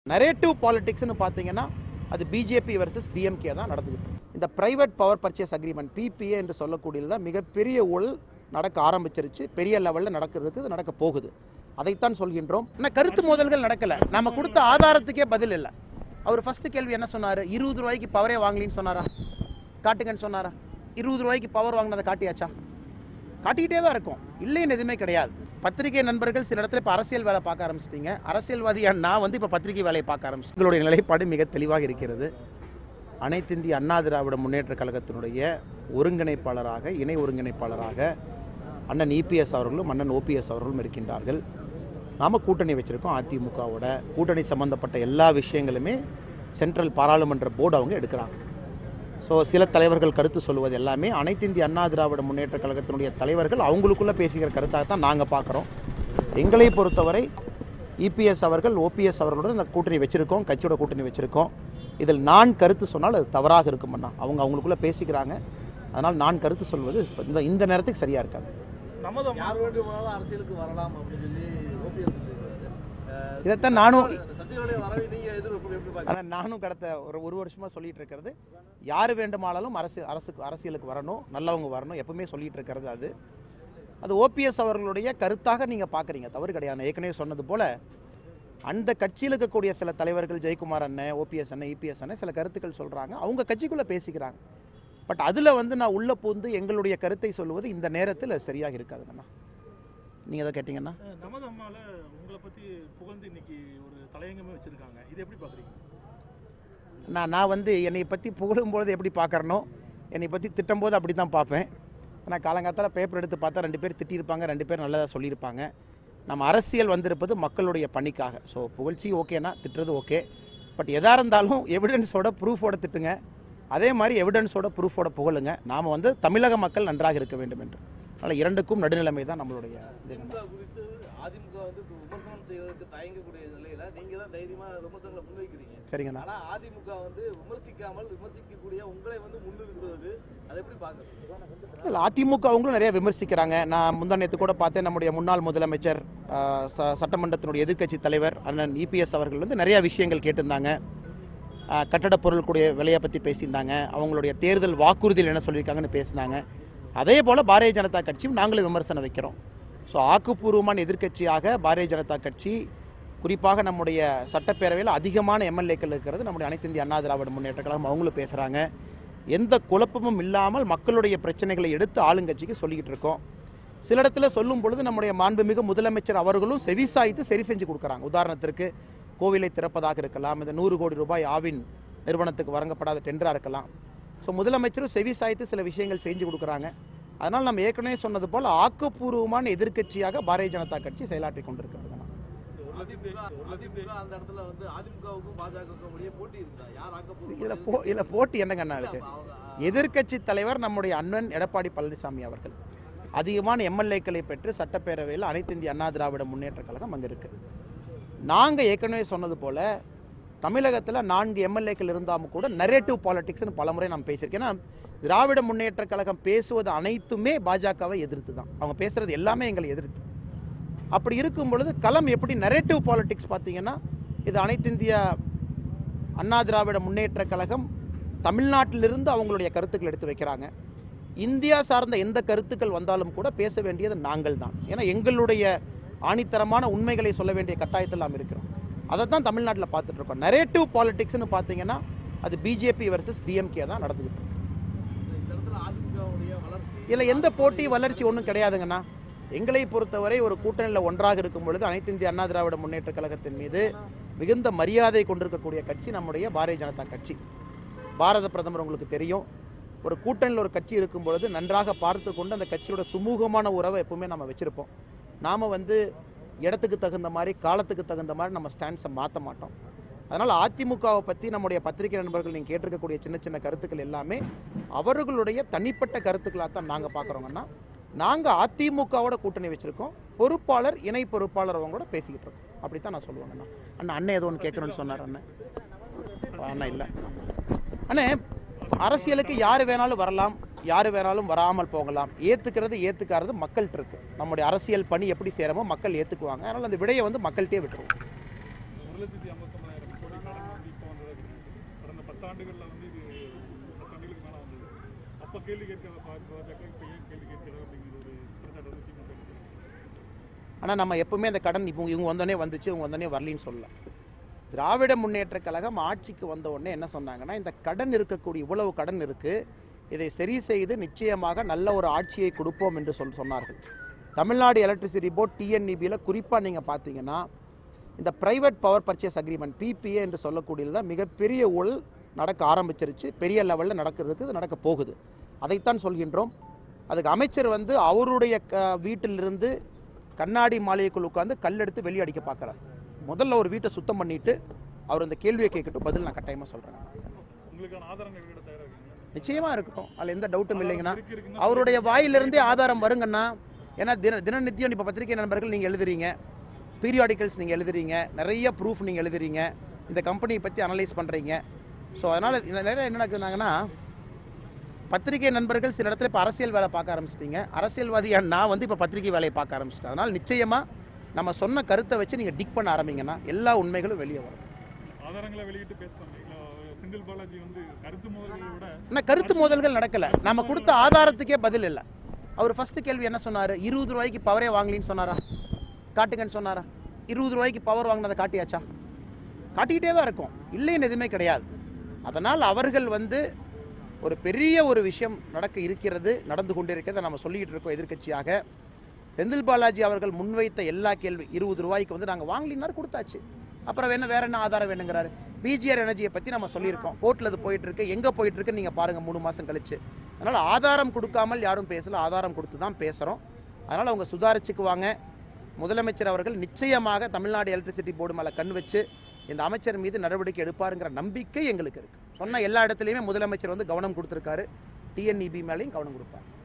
Narrative பாலிடிக்ஸ்னு பார்த்தீங்கன்னா அது BJP versus DMK தான் நடந்துகிட்டு இருக்கு. இந்த private power purchase agreement PPA என்று சொல்லக்கூடியது தான் மிகப்பெரிய ஊழல் நடக்க ஆரம்பிச்சிருச்சு பெரிய லெவலில் நடக்கிறதுக்கு இது நடக்க போகுது அதைத்தான் சொல்கின்றோம் ஆனால் கருத்து மோதல்கள் நடக்கல நம்ம கொடுத்த ஆதாரத்துக்கே பதில் இல்லை அவர் ஃபர்ஸ்ட் கேள்வி என்ன சொன்னார் இருபது ரூபாய்க்கு பவரே வாங்கலின்னு சொன்னாரா காட்டுங்கன்னு சொன்னாரா இருபது ரூபாய்க்கு பவர் வாங்கினதை காட்டியாச்சா காட்டிக்கிட்டே தான் இருக்கும் இல்லைன்னு எதுவுமே கிடையாது பத்திரிகை நண்பர்கள் சில இடத்துல இப்போ அரசியல் வேலை பார்க்க ஆரம்பிச்சிட்டீங்க அரசியல்வாதியா நான் வந்து இப்போ பத்திரிகை வேலையை பார்க்க ஆரம்பிச்சு உங்களுடைய நிலைப்பாடு மிக தெளிவாக இருக்கிறது அனைத்து இந்திய அண்ணா திராவிட முன்னேற்ற கழகத்தினுடைய ஒருங்கிணைப்பாளராக இணை ஒருங்கிணைப்பாளராக அண்ணன் இபிஎஸ் அவர்களும் அண்ணன் ஓபிஎஸ் அவர்களும் இருக்கின்றார்கள் நாம் கூட்டணி வச்சுருக்கோம் அதிமுகவோட கூட்டணி சம்பந்தப்பட்ட எல்லா விஷயங்களுமே சென்ட்ரல் பாராளுமன்ற போர்டு அவங்க எடுக்கிறாங்க ஸோ சில தலைவர்கள் கருத்து சொல்லுவது எல்லாமே அனைத்து இந்திய அண்ணா திராவிட முன்னேற்ற கழகத்தினுடைய தலைவர்கள் அவங்களுக்குள்ள பேசுகிற கருத்தாக தான் நாங்கள் பார்க்குறோம் எங்களை பொறுத்தவரை இபிஎஸ் அவர்கள் ஓபிஎஸ் அவர்களுடன் இந்த கூட்டணி வச்சுருக்கோம் கட்சியோட கூட்டணி வச்சுருக்கோம் இதில் நான் கருத்து சொன்னால் அது தவறாக இருக்குமண்ணா அவங்க அவங்களுக்குள்ள பேசிக்கிறாங்க அதனால் நான் கருத்து சொல்வது இந்த இந்த நேரத்துக்கு சரியாக இருக்காது நமது யார் வேண்டுமானாலும் அரசியலுக்கு வரலாம் அப்படின்னு சொல்லி ஓபிஎஸ் சொல்லியிருக்காரு அஹ் இதைத்தான் நானும் சசிகலாவுடைய வரவை நீங்க எதிர்ப்பு எப்படி பாக்குறீங்க ஆனால் நானும் கடந்த ஒரு ஒரு வருஷமாக சொல்லிட்டு இருக்கிறது யார் வேண்டுமானாலும் அரசு அரசுக்கு அரசியலுக்கு வரணும் நல்லவங்க வரணும் எப்பவுமே சொல்லிட்டு இருக்கிறது அது அது ஓபிஎஸ் அவர்களுடைய கருத்தாக நீங்கள் பார்க்குறீங்க தவறு கிடையாது நான் ஏற்கனவே சொன்னது போல் அந்த கட்சியில் இருக்கக்கூடிய சில தலைவர்கள் ஜெயக்குமார் அண்ணன் ஓபிஎஸ் அண்ணன் இபிஎஸ் அண்ணன் சில கருத்துக்கள் சொல்கிறாங்க அவங்க கட்சிக்குள்ளே பேசிக்கிறாங்க பட் அதில் வந்து நான் உள்ளே பூந்து எங்களுடைய கருத்தை சொல்லுவது இந்த நேரத்தில் சரியாக இருக்காதுங்கண்ணா நீங்கள் எதை கேட்டிங்கன்னா நமது அம்மால உங்களை பத்தி புகழ்ந்து இன்னைக்கு ஒரு தலையங்கமே வச்சிருக்காங்க இது எப்படி பாக்குறீங்க நான் நான் வந்து என்னை பற்றி புகழும்பொழுது எப்படி பார்க்குறனோ என்னை பற்றி திட்டும்போது அப்படி தான் பார்ப்பேன் ஆனால் காலங்காத்தால பேப்பர் எடுத்து பார்த்தா ரெண்டு பேர் திட்டியிருப்பாங்க ரெண்டு பேர் நல்லதாக சொல்லியிருப்பாங்க நம்ம அரசியல் வந்திருப்பது மக்களுடைய பணிக்காக ஸோ புகழ்ச்சி ஓகேனா திட்டுறது ஓகே பட் எதாக இருந்தாலும் எவிடன்ஸோட ப்ரூஃபோட திட்டுங்க அதே மாதிரி எவிடன்ஸோட ப்ரூஃபோட புகழுங்க நாம் வந்து தமிழக மக்கள் நன்றாக இருக்க வேண்டும் என்று அதனால் இரண்டுக்கும் நடுநிலைமை தான் நம்மளுடைய இது. திமுக குறித்து அதிமுக வந்து இப்ப விமர்சனம் செய்வதற்கு தயங்கக்கூடிய நிலையில நீங்க தான் தைரியமா விமர்சனங்களை முன்வைக்கிறீங்க சரிங்கண்ணா ஆனா அதிமுக வந்து விமர்சிக்காமல் விமர்சிக்கக்கூடிய உங்களை வந்து முன்னிறுத்துவது அதை எப்படி பாக்குறது இல்லை அதிமுக அவங்களும் நிறைய விமர்சிக்கிறாங்க நான் முந்தானத்து கூட பார்த்தேன் நம்முடைய முன்னாள் முதலமைச்சர் ஆஹ், ச- சட்டமன்றத்தினுடைய எதிர்க்கட்சி தலைவர் அண்ணன் இபிஎஸ் அவர்கள் வந்து நிறைய விஷயங்கள் கேட்டிருந்தாங்க ஆஹ், கட்டடப் பொருளுக்குடைய விலையை பற்றி பேசியிருந்தாங்க அவங்களுடைய தேர்தல் வாக்குறுதியில் என்ன சொல்லியிருக்காங்கன்னு பேசினாங்க அதே போல் பாரதிய ஜனதா கட்சியும் நாங்களும் விமர்சனம் வைக்கிறோம் ஸோ ஆக்கப்பூர்வமான எதிர்க்கட்சியாக பாரதிய ஜனதா கட்சி குறிப்பாக நம்முடைய சட்டப்பேரவையில் அதிகமான எம்எல்ஏக்கள் இருக்கிறது நம்முடைய அனைத்து இந்திய அண்ணா திராவிட முன்னேற்ற கழகம் அவங்களும் பேசுகிறாங்க எந்த குழப்பமும் இல்லாமல் மக்களுடைய பிரச்சனைகளை எடுத்து ஆளுங்கட்சிக்கு சொல்லிக்கிட்டு இருக்கோம் சில இடத்துல சொல்லும் பொழுது நம்முடைய மாண்புமிகு முதலமைச்சர் அவர்களும் செவிசாய்த்து சரி செஞ்சு கொடுக்குறாங்க உதாரணத்திற்கு கோவிலை திறப்பதாக இருக்கலாம் இந்த நூறு கோடி ரூபாய் ஆவின் நிறுவனத்துக்கு வழங்கப்படாத டெண்டராக இருக்கலாம் ஸோ முதலமைச்சரும் செவிசாய்த்து சில விஷயங்கள் செஞ்சு கொடுக்குறாங்க அதனால் நம்ம ஏற்கனவே சொன்னது போல் ஆக்கப்பூர்வமான எதிர்க்கட்சியாக பாரதிய ஜனதா கட்சி செயலாற்றி கொண்டிருக்கிறதுங்க அதிமுக அதிமுக அந்த இடத்துல வந்து அதிமுகவுக்கும் பாஜகவுக்கும் இடையே போட்டி இருந்தா யார் இதில் ஆக்கப்பூர்வம் போ இதில் போட்டி என்னங்கண்ணா இருக்கு எதிர்க்கட்சி தலைவர் நம்முடைய அண்ணன் எடப்பாடி பழனிசாமி அவர்கள் அதிகமான எம்எல்ஏக்களை பெற்று சட்டப்பேரவையில் அனைத்து இந்திய அண்ணா திராவிட முன்னேற்ற கழகம் அங்கே இருக்கு நாங்கள் ஏற்கனவே சொன்னது போல தமிழகத்தில் நான்கு எம்எல்ஏக்கள் இருந்தாலும் கூட நரேட்டிவ் பாலிடிக்ஸ்னு பலமுறை நான் பேசியிருக்கேன் ஏன்னா திராவிட முன்னேற்ற கழகம் பேசுவது அனைத்துமே பாஜகவை எதிர்த்து தான் அவங்க பேசுறது எல்லாமே எங்களை எதிர்த்து அப்படி இருக்கும் பொழுது களம் எப்படி நரேட்டிவ் பாலிடிக்ஸ் பார்த்தீங்கன்னா இது அனைத்து இந்திய அண்ணா திராவிட முன்னேற்ற கழகம் தமிழ்நாட்டிலிருந்து அவங்களுடைய கருத்துக்கள் எடுத்து வைக்கிறாங்க இந்தியா சார்ந்த எந்த கருத்துக்கள் வந்தாலும் கூட பேச வேண்டியது நாங்கள் தான் ஏன்னா எங்களுடைய ஆணித்தரமான உண்மைகளை சொல்ல வேண்டிய கட்டாயத்தில் நாம் இருக்கிறோம் அதை தான் தமிழ்நாட்டில் பார்த்துட்டு இருக்கோம் நரேட்டிவ் பாலிடிக்ஸ்னு பார்த்தீங்கன்னா அது பிஜேபி வர்சஸ் டிஎம்கே தான் நடந்துகிட்டு இருக்கு இந்த இடத்துல அதிமுகவுடைய வளர்ச்சி இதில் எந்த போட்டி வளர்ச்சி ஒன்றும் கிடையாதுங்கண்ணா எங்களை பொறுத்தவரை ஒரு கூட்டணியில் ஒன்றாக இருக்கும் பொழுது அனைத்து இந்திய அண்ணா திராவிட முன்னேற்ற கழகத்தின் மீது மிகுந்த மரியாதை கொண்டிருக்கக்கூடிய கட்சி நம்முடைய பாரதிய ஜனதா கட்சி பாரத பிரதமர் உங்களுக்கு தெரியும் ஒரு கூட்டணியில் ஒரு கட்சி இருக்கும் பொழுது நன்றாக பார்த்து கொண்டு அந்த கட்சியோட சுமூகமான உறவை எப்பவுமே நம்ம வச்சுருப்போம் நாம் வந்து இடத்துக்கு தகுந்த மாதிரி காலத்துக்கு தகுந்த மாதிரி நம்ம ஸ்டாண்ட்ஸை மாற்ற மாட்டோம் அதனால் அதிமுகவை பற்றி நம்முடைய பத்திரிகை நண்பர்கள் நீங்கள் கேட்டிருக்கக்கூடிய சின்ன சின்ன கருத்துக்கள் எல்லாமே அவர்களுடைய தனிப்பட்ட கருத்துக்களாக தான் நாங்கள் பார்க்குறோங்கன்னா நாங்கள் அதிமுகவோட கூட்டணி வச்சுருக்கோம் பொறுப்பாளர் இணை பொறுப்பாளர் அவங்களோட பேசிக்கிட்டு இருக்கோம் அப்படி தான் நான் சொல்லுவேங்கண்ணா அண்ணா அண்ணன் ஏதோ ஒன்று கேட்கணும்னு சொன்னார் அண்ணன் அண்ணா இல்லை அண்ணே அரசியலுக்கு யார் வேணாலும் வரலாம் யார் வேணாலும் வராமல் போகலாம் ஏற்றுக்கிறது ஏற்றுக்காரது மக்கள்கிட்ட இருக்கு நம்முடைய அரசியல் பணி எப்படி செய்கிறோமோ மக்கள் ஏற்றுக்குவாங்க அதனால் அந்த விடையை வந்து மக்கள்கிட்டே விட்டுருவோம் ஒரு லட்சத்தி ஐம்பத்தொம்பதாயிரம் கோடி ஆண்டுகளில் வந்து இது பத்து ஆண்டுகளுக்கு மேலே வந்தது அப்போ கேள்வி கேட்காத பா- பாஜக இப்போ ஏன் கேள்வி கேட்கிறது அப்படிங்கிற ஒரு குற்றச்சாட்டு வந்து திமுக இருக்கு. ஆனால் நம்ம எப்பவுமே அந்த கடன் இப்போ இவங்க வந்தோடனே வந்துச்சு இவங்க வந்தோடனே வரலின்னு சொல்லலாம் திராவிட முன்னேற்ற கழகம் ஆட்சிக்கு வந்த உடனே என்ன சொன்னாங்கன்னா இந்த கடன் இருக்கக்கூடிய இவ்வளவு கடன் இருக்கு இதை சரி செய்து நிச்சயமாக நல்ல ஒரு ஆட்சியை கொடுப்போம் என்று சொல் சொன்னார்கள் தமிழ்நாடு எலக்ட்ரிசிட்டி போர்ட் டிஎன்இபியில் குறிப்பாக நீங்கள் பார்த்தீங்கன்னா இந்த private power purchase agreement PPA என்று சொல்லக்கூடியது தான் மிகப்பெரிய ஊழல் நடக்க ஆரம்பிச்சிருச்சு பெரிய லெவலில் நடக்கிறதுக்கு இது நடக்க போகுது அதைத்தான் சொல்கின்றோம் அதுக்கு அமைச்சர் வந்து அவருடைய க வீட்டிலிருந்து கண்ணாடி மாளிகைக்குள் உட்காந்து கல் எடுத்து வெளியே அடிக்க பார்க்குறார் முதல்ல ஒரு வீட்டை சுத்தம் பண்ணிட்டு அவர் அந்த கேள்வியை கேட்கட்டும் பதில் நான் கட்டாயமாக சொல்கிறேன் உங்களுக்கான ஆதாரங்கள் வெளியிட தயாராக இருக்கீங்களா நிச்சயமாக இருக்கட்டும் அதில் எந்த டவுட்டும் இல்லைங்கண்ணா இருக்கு, இருக்குன்னா அவருடைய வாயிலிருந்தே ஆதாரம் வருங்கண்ணா ஏன்னா தின தினநித்தியம் இப்போ பத்திரிகை நண்பர்கள் நீங்கள் எழுதுறீங்க பீரியாடிக்கல்ஸ் நீங்கள் எழுதுறீங்க நிறைய ப்ரூஃப் நீங்கள் எழுதுறீங்க இந்த கம்பெனியை பற்றி அனலைஸ் பண்ணுறீங்க ஸோ அதனால் நிறைய என்ன நடக்குதுனாங்கன்னா பத்திரிகை நண்பர்கள் சில இடத்துல இப்போ அரசியல் வேலை பார்க்க ஆரம்பிச்சிட்டீங்க அரசியல்வாதியா நான் வந்து இப்போ பத்திரிகை வேலையை பார்க்க ஆரம்பிச்சிட்டேன் அதனால் நிச்சயமாக நம்ம சொன்ன கருத்தை வச்சு நீங்கள் டிக் பண்ண ஆரம்பிங்கன்னா எல்லா உண்மைகளும் வெளியே வரும் ஆதாரங்களை வெளியிட்டு பேசுறாங்க இல்ல, செந்தில் பாலாஜி வந்து கருத்து மோதல்களை விட ஆனால் கருத்து மோதல்கள் நடக்கல நம்ம கொடுத்த ஆதாரத்துக்கே பதில் இல்லை அவர் ஃபர்ஸ்ட் கேள்வி என்ன சொன்னார் இருபது ரூபாய்க்கு பவரே வாங்கலின்னு சொன்னாரா காட்டுங்கன்னு சொன்னாரா இருபது ரூபாய்க்கு பவர் வாங்கினதை காட்டியாச்சா காட்டிக்கிட்டே தான் இருக்கும் இல்லைன்னு எதுவுமே கிடையாது அதனால் அவர்கள் வந்து ஒரு பெரிய ஒரு விஷயம் நடக்க இருக்கிறது நடந்து கொண்டிருக்கிறத நம்ம சொல்லிக்கிட்டு இருக்கோம் எதிர்க்கட்சியாக செந்தில் பாலாஜி அவர்கள் முன்வைத்த எல்லா கேள்வி இருபது ரூபாய்க்கு வந்து நாங்கள் வாங்கலினார் கொடுத்தாச்சு அப்புறம் வேணும் வேற என்ன ஆதாரம் வேணுங்கிறாரு பிஜிஆர் எனர்ஜியை பற்றி நம்ம சொல்லியிருக்கோம் கோர்ட்டில் அது போயிட்டு இருக்கு எங்கே போயிட்டு இருக்குன்னு நீங்கள் பாருங்கள் மூணு மாதம் கழிச்சு அதனால் ஆதாரம் கொடுக்காமல் யாரும் பேசல ஆதாரம் கொடுத்து தான் பேசுகிறோம் அதனால் அவங்க சுதாரிச்சுக்குவாங்க முதலமைச்சர் அவர்கள் நிச்சயமாக தமிழ்நாடு எலக்ட்ரிசிட்டி போர்டு மேலே கண் வச்சு இந்த அமைச்சர் மீது நடவடிக்கை எடுப்பாருங்கிற நம்பிக்கை எங்களுக்கு இருக்குது சொன்ன எல்லா இடத்துலையுமே முதலமைச்சர் வந்து கவனம் கொடுத்துருக்காரு டிஎன்இபி மேலேயும் கவனம் கொடுப்பார்